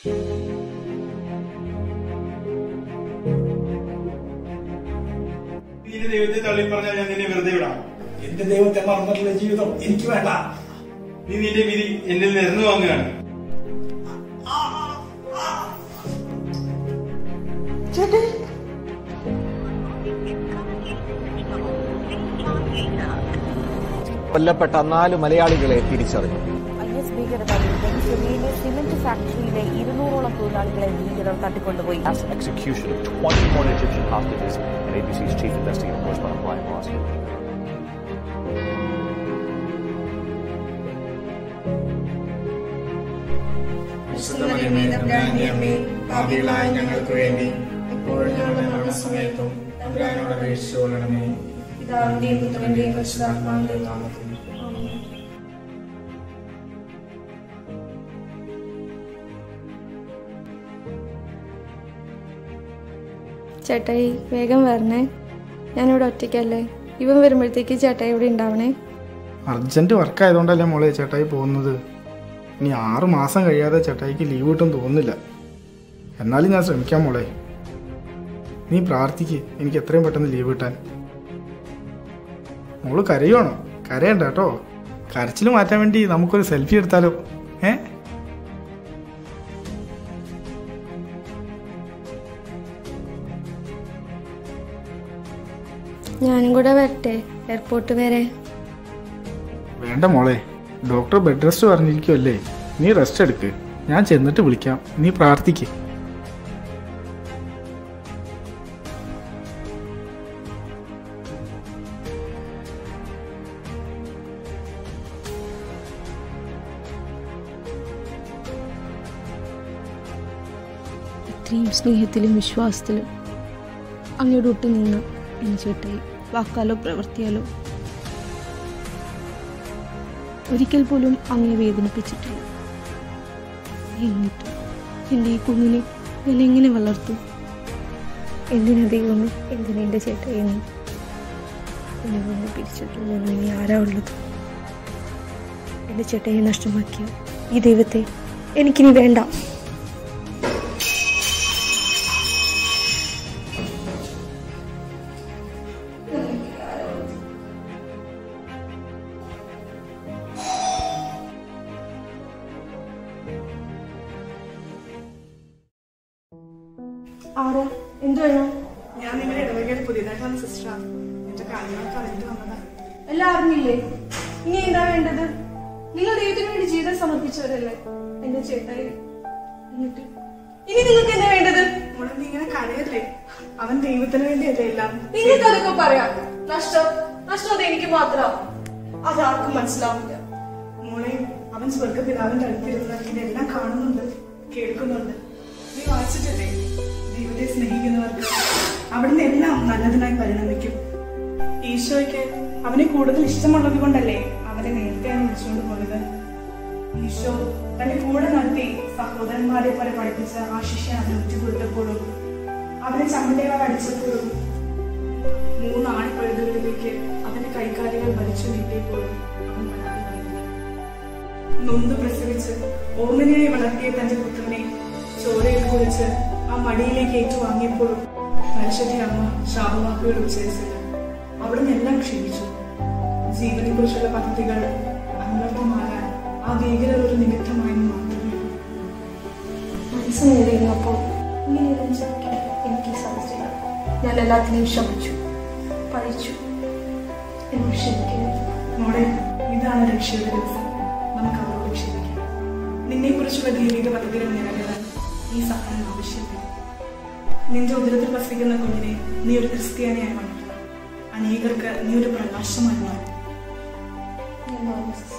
നിന്റെ ദൈവത്തെ തള്ളി പറഞ്ഞാൽ ഞാൻ നിന്നെ വെറുതെ വിടാം എന്റെ ദൈവത്തെ മറന്നിട്ടുള്ള ജീവിതം എനിക്ക് വേണ്ട നീ നിന്റെ വിധി എന്നിൽ നിരന്നു വാങ്ങുകയാണ് കൊല്ലപ്പെട്ട നാല് മലയാളികളെ തിരിച്ചറിഞ്ഞു ഐ എസ് ഭീകരത വിരുദ്ധം സിറിയയിലെ സിമന്റ് ഫാക്ടറിയിലെ ഇരുന്നൂറോളം തൊഴിലാളികളെ ഭീകരർ തട്ടിക്കൊണ്ടുപോയി mass execution of 21 Egyptian hostages, and ABC's chief investigative correspondent Brian Ross. ഭാവികളായ ഞങ്ങൾക്ക് വേണ്ടി എപ്പോഴും ഞങ്ങളുടെ മരണസമയത്തും തമ്പുരാനോട് അപേക്ഷിച്ചുകൊള്ളണമേ പിതാവിന്റെയും പുത്രന്റെയും പരിശുദ്ധാത്മാവിന്റെയും നാമത്തിൽ ചേട്ടായി വേഗം വരണേ ഞാനിവിടെ ഒറ്റയ്ക്കല്ലേ ഇവൻ വരുമ്പോഴത്തേക്ക് ചേട്ടായി ഇവിടെ ഉണ്ടാവണേ അർജന്റ് വർക്ക് ആയതുകൊണ്ടല്ലേ മോളെ ചേട്ടായി പോകുന്നത് ഇനി ആറ് മാസം കഴിയാതെ ചേട്ടായിക്ക് ലീവ് കിട്ടും തോന്നുന്നില്ല എന്നാലും ഞാൻ ശ്രമിക്കാം മോളെ നീ പ്രാർത്ഥിക്ക് എനിക്ക് എത്രയും പെട്ടെന്ന് ലീവ് കിട്ടാൻ മോള് കരയുവാണോ കരയണ്ട കേട്ടോ കരച്ചിൽ മാറ്റാൻ വേണ്ടി നമുക്കൊരു സെൽഫി എടുത്താലോ ഏ ഞാനും കൂടെ വരട്ടെ എയർപോർട്ട് വരെ വേണ്ട മോളെ ഡോക്ടർ ബെഡ് റെസ്റ്റ് പറഞ്ഞിരിക്കുമല്ലേ നീ റെസ്റ്റ് എടുക്ക് ഞാൻ ചെന്നിട്ട് വിളിക്കാം നീ പ്രാർത്ഥിക്ക് ഇത്രയും സ്നേഹത്തിലും വിശ്വാസത്തിലും അങ്ങോട്ട് ഒട്ടു നിന്ന് എന്നെ ചേട്ടായി വാക്കാലോ പ്രവർത്തിയാലോ ഒരിക്കൽ പോലും അങ്ങയെ വേദനിപ്പിച്ചിട്ടില്ല എന്നിട്ട് എൻ്റെ ഈ കുഞ്ഞിനെ ഞാൻ എങ്ങനെ വളർത്തും എന്തിനാ ദൈവമേ എന്തിനാ എൻ്റെ ചേട്ടായി നീ എന്നെ വന്ന് പിരിച്ചിട്ടുള്ളൂ ഇനി ആരാ ഉള്ളത് എൻ്റെ ചേട്ടായി നഷ്ടമാക്കിയ ഈ ദൈവത്തെ എനിക്കിനി വേണ്ട ആരാ എന്ത് വേണം ഞാൻ നിങ്ങളുടെ ഇടവകയിൽ പുതിയതായിട്ട് വന്ന സിസ്റ്ററാണ് എന്റെ കാര്യങ്ങളൊക്കെ അറിഞ്ഞിട്ട് വന്നതാണ് എല്ലാം അറിഞ്ഞില്ലേ ഇനി എന്താ വേണ്ടത് നിങ്ങൾ ദൈവത്തിന് വേണ്ടി ജീവിതം സമർപ്പിച്ചവരല്ലേ എന്റെ ചേട്ടായി എന്നിട്ട് ഇനി നിങ്ങൾക്ക് എന്താ വേണ്ടത് മോളെ നീ ഇങ്ങനെ കരയല്ലേ അവൻ ദൈവത്തിന് വേണ്ടിയല്ലേ എല്ലാം നിങ്ങൾക്ക് അതൊക്കെ പറയാം നഷ്ടം നഷ്ടം അത് എനിക്ക് മാത്രം അതാർക്കും മനസ്സിലാവില്ല മോളെ അവൻ സ്വർഗപിതാവിന്റെ അടുത്തിരുന്ന് ഇതെല്ലാം കാണുന്നുണ്ട് കേൾക്കുന്നുണ്ട് നീ വായിച്ചിട്ടില്ലേ ദൈവത്തെ സ്നേഹിക്കുന്നവർക്ക് അവിടുന്ന് എല്ലാം നല്ലതിനായി പരിണമിക്കും ഈശോയ്ക്ക് അവനെ കൂടുതൽ ഇഷ്ടമുള്ളത് കൊണ്ടല്ലേ അവനെ നേരത്തെയാണ് വിളിച്ചുകൊണ്ട് പോയത് ഈശോ തന്റെ കൂടെ നടത്തി സഹോദരന്മാരെ പോലെ പഠിപ്പിച്ച ആ ശിഷ്യനെ വിട്ടുകൊടുത്തപ്പോഴും അവനെ ചമ്മട്ടയാൽ അടിച്ചപ്പോഴും മൂന്ന് ആൺപഴുതുകളിലേക്ക് അവന്റെ കൈകാലുകൾ വലിച്ചു നീട്ടിയപ്പോഴും അവൻ പരാതി പറഞ്ഞില്ല. നൊന്ത് പ്രസവിച്ച് ഓമനയായി വളർത്തിയ തന്റെ പുത്രനെ ചോരയിൽ കുറിച്ച് ആ മടിയിലേക്ക് ഏറ്റുവാങ്ങിയപ്പോഴും പരിശുദ്ധി അമ്മ ശാപവാക്കുകൾ ഉച്ചരിച്ചില്ല അവിടുന്ന് എല്ലാം ക്ഷമിച്ചു ജീവനെ കുറിച്ചുള്ള പദ്ധതികൾ അനർത്ഥമാകാൻ ആ ഭീകരർ ഒരു നിമിത്തമായി മാത്രമേ ഉള്ളൂ. മനസ്സ് നേടിയിരുന്നപ്പോൾ ഇങ്ങനെയൊന്നും ചിന്തിക്കാൻ എനിക്ക് സാധിച്ചില്ല ഞാൻ എല്ലാത്തിനെയും ക്ഷമിച്ചു പഴിച്ചു എന്നോട് ക്ഷമിക്കുന്നു മോളെ ഇതാണ് രക്ഷയുടെ ദിവസം നമുക്ക് അവരോട് ക്ഷമിക്കാം നിന്നെ കുറിച്ചുള്ള ദൈവിക പദ്ധതികൾ നിറവേറാൻ ഈ സഹായം ആവശ്യമില്ല നിന്റെ ഉദരത്തിൽ വസിക്കുന്ന കുഞ്ഞിനെ നീ ഒരു ക്രിസ്ത്യാനിയായി വളർത്തണം അനേകർക്ക് നീ ഒരു പ്രകാശമായി മാറും ഞാൻ മാറും സിസ്റ്റർ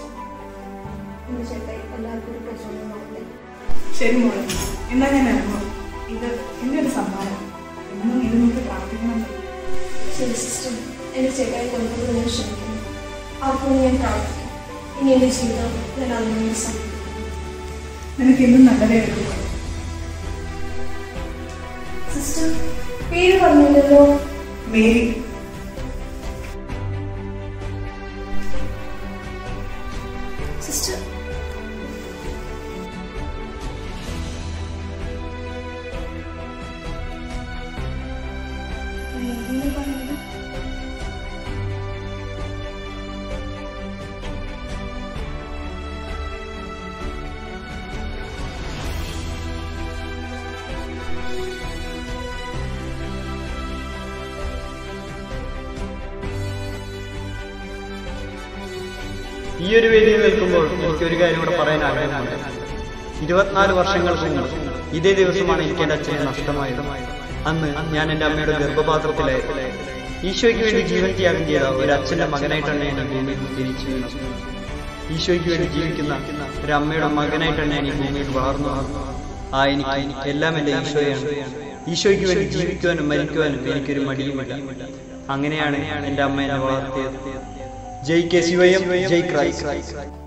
എന്റെ ചേട്ടായി എല്ലാവർക്കും ഒരു പ്രചോദനമാകട്ടെ ശരി മോളെ എന്നാ ഞാൻ ഇറങ്ങും ഇത് എന്റെ ഒരു സമ്മാനം എന്നും ഇത് നോക്കി പ്രാർത്ഥിക്കണം ശരി സിസ്റ്റർ എന്റെ ചേട്ടായി കൊണ്ടുപോയി ഞാൻ ക്ഷമിക്കുന്നു ആർക്കും ഞാൻ പ്രാർത്ഥിക്കും ഇനി എന്റെ ജീവിതം ഞാൻ അതിനോട് സമർപ്പിക്കും നിനക്ക് ഇന്നും നല്ലതേ എടുക്കും സിസ്റ്റർ പേര് പറഞ്ഞില്ലല്ലോ മേരി സിസ്റ്റർ ഈ ഒരു വേദിയിൽ നിൽക്കുമ്പോൾ എനിക്കൊരു കാര്യം കൂടെ പറയാൻ ആഗ്രഹമുണ്ട് ഇരുപത്തിനാല് വർഷങ്ങൾക്ക് മുമ്പ് ഇതേ ദിവസമാണ് എനിക്ക് എൻ്റെ അച്ഛനെ നഷ്ടമായത് അന്ന് ഞാൻ എൻ്റെ അമ്മയുടെ ഗർഭപാത്രത്തിലായിരുന്നു ഈശോയ്ക്ക് വേണ്ടി ജീവൻ ത്യാഗം ചെയ്ത ഒരു അച്ഛന്റെ മകനായിട്ടാണ് ഞാൻ ഈ ഭൂമിയിൽ ജനിച്ചു വീണത് ഈശോയ്ക്ക് വേണ്ടി ജീവിക്കുന്ന ഒരു അമ്മയുടെ മകനായിട്ടാണ് ഞാൻ ഈ ഭൂമിയിൽ വളർന്നു വന്നത്. ആ എനിക്ക് എല്ലാം എൻ്റെ ഈശോയാണ് ഈശോയ്ക്ക് വേണ്ടി ജീവിക്കുവാനും മരിക്കുവാനും എനിക്കൊരു മടിയുമില്ല അങ്ങനെയാണ് എൻ്റെ അമ്മ എന്നെ വളർത്തിയത് ജയ് കെ ശിവയം ജയ് ക്രൈസ്റ്റ്